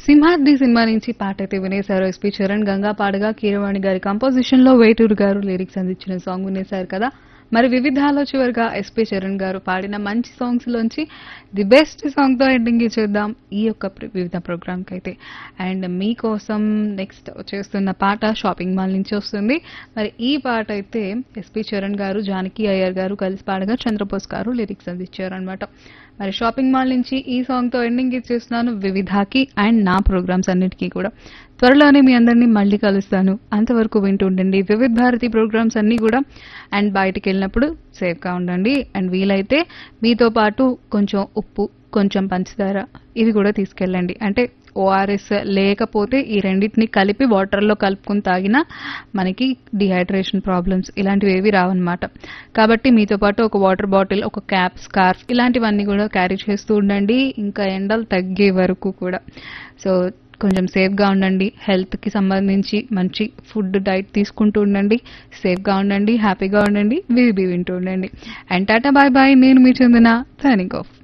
Simhadri cinema నుంచి పాట అయితే వినేశారు ఎస్పి చరణ్ గంగా పాడగా కీరవాణి గారి కంపోజిషన్ లో వేటూరు గారు లిరిక్స్ అందించిన సాంగ్ వినేశారు కదా మరి వివిధాలో చివరిగా ఎస్పి చరణ్ గారు పాడిన మంచి సాంగ్స్ లోంచి ది బెస్ట్ సాంగ్ తో ఎండింగ్ ఇచ్చేద్దాం ఈ యొక్క ప్ర- వివిధ ప్రోగ్రామ్ కి అయితే అండ్ మీకోసం నెక్స్ట్ వచ్చేస్తున్న పాట షాపింగ్ మాల్ నుంచి వస్తుంది మరి ఈ పాట అయితే ఎస్పి చరణ్ గారు జానకి అయ్యర్ గారు కలిసి పాడగా చంద్రబోస్ గారు లిరిక్స్ అందించారు అనమాట మరి షాపింగ్ మాల్ నుంచి ఈ సాంగ్ తో ఎండింగ్ ఇచ్చేస్తున్నాను వివిధాకి అండ్ నా ప్రోగ్రామ్స్ అన్నిటికీ కూడా త్వరలోనే మీ అందరినీ మళ్ళీ కలుస్తాను అంతవరకు వింటూ ఉండండి వివిధ భారతి ప్రోగ్రామ్స్ అన్ని కూడా అండ్ బయటికి వెళ్ళినప్పుడు సేఫ్ గా ఉండండి అండ్ వీలైతే మీతో పాటు కొంచెం ఉప్పు కొంచెం పంచదార ఇవి కూడా తీసుకెళ్ళండి అంటే ఓఆర్ఎస్ లేకపోతే ఈ రెండింటిని కలిపి వాటర్లో కలుపుకుని తాగినా మనకి డిహైడ్రేషన్ ప్రాబ్లమ్స్ ఇలాంటివి ఏవి రావన్నమాట కాబట్టి మీతో పాటు ఒక వాటర్ బాటిల్ ఒక క్యాప్ స్కార్ఫ్ ఇలాంటివన్నీ కూడా క్యారీ చేస్తూ ఉండండి ఇంకా ఎండలు తగ్గే వరకు కూడా సో కొంచెం సేఫ్గా ఉండండి హెల్త్కి సంబంధించి మంచి ఫుడ్ డైట్ తీసుకుంటూ ఉండండి సేఫ్గా ఉండండి హ్యాపీగా ఉండండి వివి వింటూ ఉండండి అండ్ టాటా బాయ్ బాయ్ నేను మీ చెందిన సైనింగ్ ఆఫ్